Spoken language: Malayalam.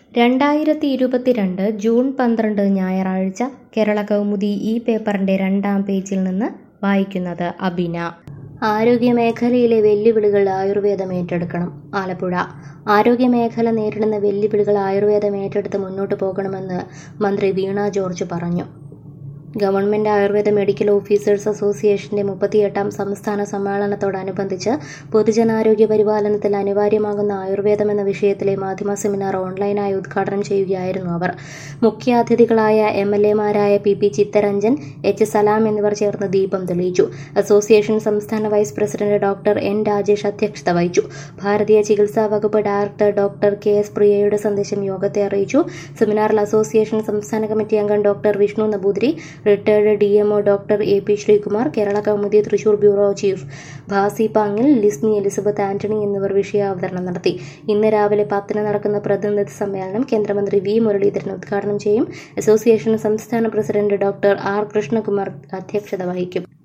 രണ്ടായിരത്തി ഇരുപത്തിരണ്ട് ജൂൺ പന്ത്രണ്ട് ഞായറാഴ്ച കേരള കൗമുദി ഈ പേപ്പറിന്റെ രണ്ടാം പേജിൽ നിന്ന് വായിക്കുന്നത് അബിന ആരോഗ്യമേഖലയിലെ വെല്ലുവിളികൾ ആയുർവേദം ഏറ്റെടുക്കണം ആലപ്പുഴ ആരോഗ്യമേഖല നേരിടുന്ന വെല്ലുവിളികൾ ആയുർവേദം ഏറ്റെടുത്ത് മുന്നോട്ട് പോകണമെന്ന് മന്ത്രി വീണ ജോർജ് പറഞ്ഞു ഗവൺമെന്റ് ആയുർവേദ മെഡിക്കൽ ഓഫീസേഴ്സ് അസോസിയേഷന്റെ മുപ്പത്തിയെട്ടാം സംസ്ഥാന സമ്മേളനത്തോടനുബന്ധിച്ച് പൊതുജനാരോഗ്യ പരിപാലനത്തിൽ അനിവാര്യമാകുന്ന ആയുർവേദം എന്ന വിഷയത്തിലെ മാധ്യമ സെമിനാർ ഓൺലൈനായി ഉദ്ഘാടനം ചെയ്യുകയായിരുന്നു അവർ മുഖ്യാതിഥികളായ എം എൽ എമാരായ P P Chitharanjan H Salam എന്നിവർ ചേർന്ന് ദീപം തെളിയിച്ചു അസോസിയേഷൻ സംസ്ഥാന vice president doctor N Rajesh അധ്യക്ഷത വഹിച്ചു ഭാരതീയ ചികിത്സാ വകുപ്പ് ഡയറക്ടർ ഡോക്ടർ കെ എസ് പ്രിയയുടെ സന്ദേശം യോഗത്തെ അറിയിച്ചു സെമിനാറിൽ അസോസിയേഷൻ സംസ്ഥാന കമ്മിറ്റി അംഗം doctor Vishnu Namboothiri retired D M O doctor A P Sreekumar Kerala Kaumudi Thrissur bureau chief Bhasi Pangil Lismi Elizabeth Antony എന്നിവർ വിഷയാവതരണം നടത്തി ഇന്ന് രാവിലെ പത്തിന് നടക്കുന്ന പ്രതിനിധി സമ്മേളനം കേന്ദ്രമന്ത്രി വി മുരളീധരൻ ഉദ്ഘാടനം ചെയ്യും അസോസിയേഷൻ സംസ്ഥാന പ്രസിഡന്റ് ഡോക്ടർ ആർ കൃഷ്ണകുമാർ അധ്യക്ഷത വഹിക്കും